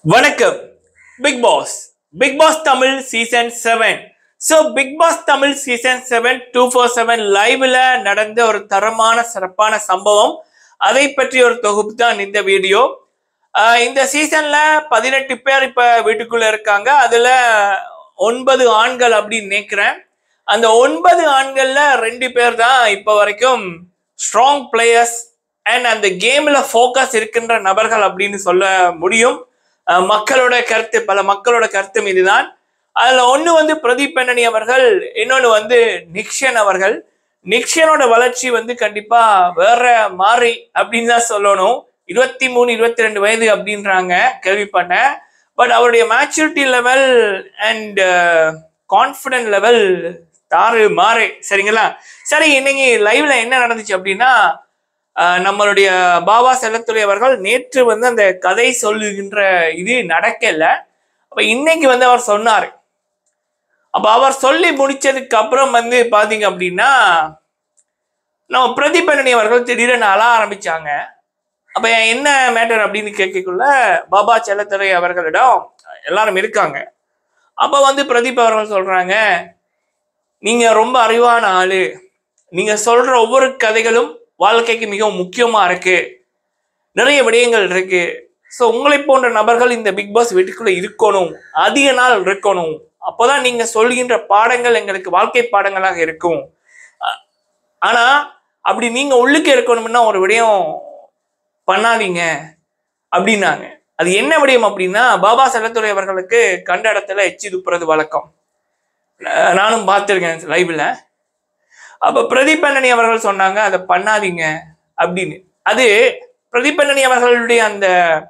வணக்கம் Bigg Boss Bigg Boss Tamil season seven so Bigg Boss Tamil season seven two four seven லைவ்ல நடந்த ஒரு தரமான சிறப்பான சம்பவம் அதை பற்றி ஒரு தொகுப்பு தான் இந்த வீடியோ ஆஹ் இந்த சீசன்ல பதினெட்டு பேர் இப்ப வீட்டுக்குள்ள இருக்காங்க அதுல ஒன்பது ஆண்கள் அப்படின்னு நினைக்கிறேன் அந்த ஒன்பது ஆண்கள்ல ரெண்டு பேர் தான் இப்போ வரைக்கும் ஸ்ட்ராங் பிளேயர்ஸ் அண்ட் அந்த கேம்ல ஃபோக்கஸ் இருக்கின்ற நபர்கள் அப்படின்னு சொல்ல முடியும் அஹ் மக்களோட கருத்து பல மக்களோட கருத்தும் இதுதான் அதுல ஒண்ணு வந்து பிரதீப் பெண்ணனி அவர்கள் இன்னொன்னு வந்து நிக்ஷன் அவர்கள் நிக்ஷனோட வளர்ச்சி வந்து கண்டிப்பா வேற மாறி அப்படின்னு தான் சொல்லணும் இருபத்தி மூணு இருபத்தி ரெண்டு வயது அப்படின்றாங்க கேள்விப்பட்டேன் பட் அவருடைய maturity level and confident level தாறு மாறு சரிங்களா சரி இன்னைக்கு லைவ்ல என்ன நடந்துச்சு அப்படின்னா ஆஹ் நம்மளுடைய பாபா செல்லத்துறை அவர்கள் நேற்று வந்து அந்த கதை சொல்லுகின்ற இது நடக்கல அப்ப இன்னைக்கு வந்து அவர் சொன்னார் அப்ப அவர் சொல்லி முடிச்சதுக்கு அப்புறம் வந்து பாத்தீங்க அப்படின்னா நம்ம பிரதீபனி அவர்கள் திடீரென அழ ஆரம்பிச்சாங்க அப்ப என்ன மேட்டர் அப்படின்னு கேட்கக்குள்ள பாபா செல்லத்துறை அவர்களிடம் எல்லாரும் இருக்காங்க அப்ப வந்து பிரதீப் அவர்கள் சொல்றாங்க நீங்க ரொம்ப அறிவான ஆளு நீங்க சொல்ற ஒவ்வொரு கதைகளும் வாழ்க்கைக்கு மிகவும் முக்கியமா இருக்கு நிறைய விடயங்கள் இருக்கு ஸோ உங்களை போன்ற நபர்கள் இந்த பிக் பாஸ் வீட்டுக்குள்ள இருக்கணும் அதிக நாள் இருக்கணும் அப்போதான் நீங்க சொல்கின்ற பாடங்கள் எங்களுக்கு வாழ்க்கை பாடங்களாக இருக்கும் அ- ஆனா அப்படி நீங்க உள்ளுக்கு இருக்கணும்னா ஒரு விடயம் பண்ணாதீங்க அப்படின்னாங்க அது என்ன விடயம் அப்படின்னா பாபா செல்லத்துறை அவர்களுக்கு கண்ட இடத்துல எச்சி துப்புறது வழக்கம் அஹ் நானும் பார்த்துருக்கேன் லைவ்ல அப்ப பிரதீபண்ணனி அவர்கள் சொன்னாங்க அதை பண்ணாதீங்க அப்படின்னு அது பிரதீபண்ணனி அவர்களுடைய அந்த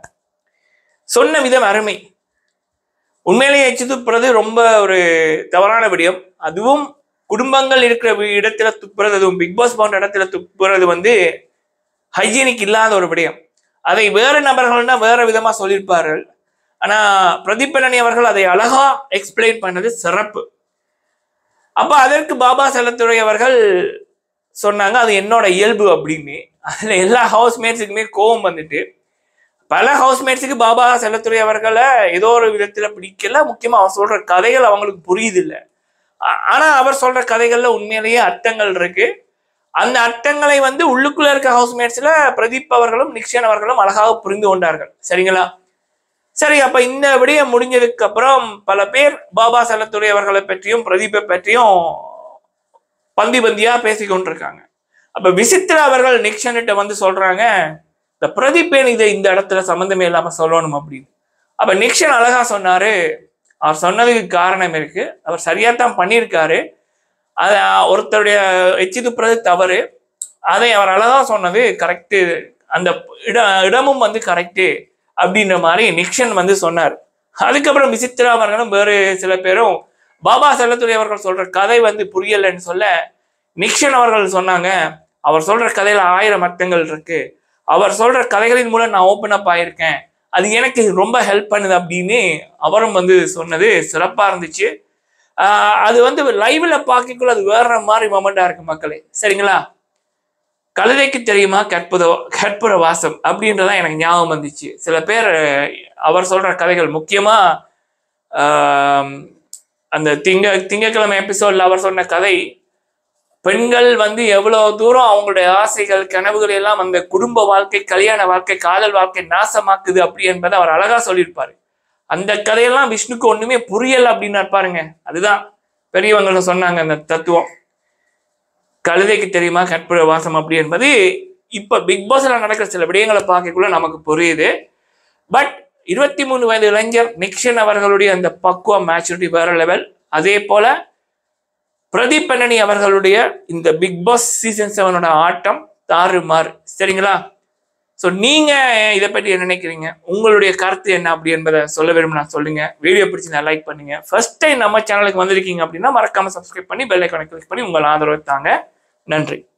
சொன்ன விதம் அருமை உண்மையிலேயே எச்சு துப்புறது ரொம்ப ஒரு தவறான விடயம் அதுவும் குடும்பங்கள் இருக்கிற வி- இடத்துல துப்புறது அதுவும் பிக் பாஸ் போன்ற இடத்துல துப்புறது வந்து ஹைஜீனிக் இல்லாத ஒரு விடயம் அதை வேறு நபர்கள்னா வேற விதமா சொல்லியிருப்பார்கள் ஆனா பிரதீபண்ணனி அவர்கள் அதை அழகா எக்ஸ்பிளைன் பண்ணது சிறப்பு அப்ப அதற்கு பாபா செல்லத்துறை அவர்கள் சொன்னாங்க அது என்னோட இயல்பு அப்படின்னு அதுல எல்லா ஹவுஸ்மேட்ஸுக்குமே கோபம் வந்துட்டு பல ஹவுஸ்மேட்ஸுக்கு பாபா செல்லத்துறை அவர்களை ஏதோ ஒரு விதத்துல பிடிக்கல முக்கியமா அவர் சொல்ற கதைகள் அவங்களுக்கு புரியுது இல்ல ஆ- ஆனா அவர் சொல்ற கதைகள்ல உண்மையிலேயே அர்த்தங்கள் இருக்கு அந்த அர்த்தங்களை வந்து உள்ளுக்குள்ள இருக்க ஹவுஸ்மேட்ஸ்ல பிரதீப் அவர்களும் நிக்ஷன் அவர்களும் அழகாக புரிந்து கொண்டார்கள் சரிங்களா சரி அப்ப இந்த விடயம் முடிஞ்சதுக்கு அப்புறம் பல பேர் பாபா செல்லத்துறை அவர்களை பற்றியும் பிரதீப்பை பற்றியும் பந்தி பந்தியா பேசிக் கொண்டிருக்காங்க அப்ப விசித்ரா அவர்கள் நிக்ஷன்கிட்ட வந்து சொல்றாங்க இந்த பிரதீப் ஏன் இதை இந்த இடத்துல சம்மந்தமே இல்லாம சொல்லணும் அப்படின்னு அப்ப நிக்ஷன் அழகா சொன்னாரு அவர் சொன்னதுக்கு காரணம் இருக்கு அவர் சரியா தான் பண்ணியிருக்காரு அதை ஒருத்தருடைய எச்சி துப்புறது தவறு அதை அவர் அழகா சொன்னது கரெக்டு அந்த இட இடமும் வந்து கரெக்டு அப்படின்ற மாதிரி நிக்ஷன் வந்து சொன்னார் அதுக்கப்புறம் விசித்ரா அவர்களும் வேறு சில பேரும் பாபா செல்லத்துறை அவர்கள் சொல்ற கதை வந்து புரியலைன்னு சொல்ல நிக்ஷன் அவர்கள் சொன்னாங்க அவர் சொல்ற கதையில ஆயிரம் அர்த்தங்கள் இருக்கு அவர் சொல்ற கதைகளின் மூலம் நான் ஓப்பன் அப் ஆயிருக்கேன் அது எனக்கு ரொம்ப ஹெல்ப் பண்ணுது அப்படின்னு அவரும் வந்து சொன்னது சிறப்பா இருந்துச்சு ஆஹ் அது வந்து லைவ்ல பார்க்கக்குள்ள அது வேற மாதிரி மொமெண்டா இருக்கு மக்களே சரிங்களா கழுதைக்கு தெரியுமா கற்புத கற்புர வாசம் அப்படின்றதான் எனக்கு ஞாபகம் வந்துச்சு சில பேர் அஹ், அவர் சொல்ற கதைகள் முக்கியமா ஆம், அந்த திங்க திங்கக்கிழமை எபிசோட்ல அவர் சொன்ன கதை பெண்கள் வந்து எவ்வளவு தூரம் அவங்களுடைய ஆசைகள் கனவுகள் எல்லாம் அந்த குடும்ப வாழ்க்கை கல்யாண வாழ்க்கை காதல் வாழ்க்கை நாசமாக்குது அப்படி என்பதை அவர் அழகா சொல்லியிருப்பாரு அந்த கதையெல்லாம் விஷ்ணுக்கு ஒண்ணுமே புரியல அப்படின்னு பாருங்க அதுதான் பெரியவங்க சொன்னாங்க அந்த தத்துவம் கழுதைக்கு தெரியுமா கற்புர வாசம் அப்படி என்பது இப்ப பிக் பாஸ்ல நடக்கிற சில விடயங்களை பார்க்கக்குள்ள நமக்கு புரியுது பட் இருபத்தி மூணு வயது இளைஞர் நிக்ஷன் அவர்களுடைய அந்த பக்குவம் மேச்சூரிட்டி வேற லெவல் அதே போல பிரதீப் பண்ணனி அவர்களுடைய இந்த பிக் பாஸ் சீசன் செவனோட ஆட்டம் தாறுமாறு சரிங்களா ஸோ நீங்க இதை பற்றி என்ன நினைக்கிறீங்க உங்களுடைய கருத்து என்ன அப்படி என்பதை சொல்ல விரும்பினா சொல்லுங்க வீடியோ பிடிச்சி லைக் பண்ணுங்க ஃபர்ஸ்ட் டைம் நம்ம சேனலுக்கு வந்திருக்கீங்க அப்படின்னா மறக்காம சப்ஸ்கிரைப் பண்ணி பெல் ஐக்கானை கிளிக் பண்ணி உங்கள் ஆதரவை தாங்க நன்றி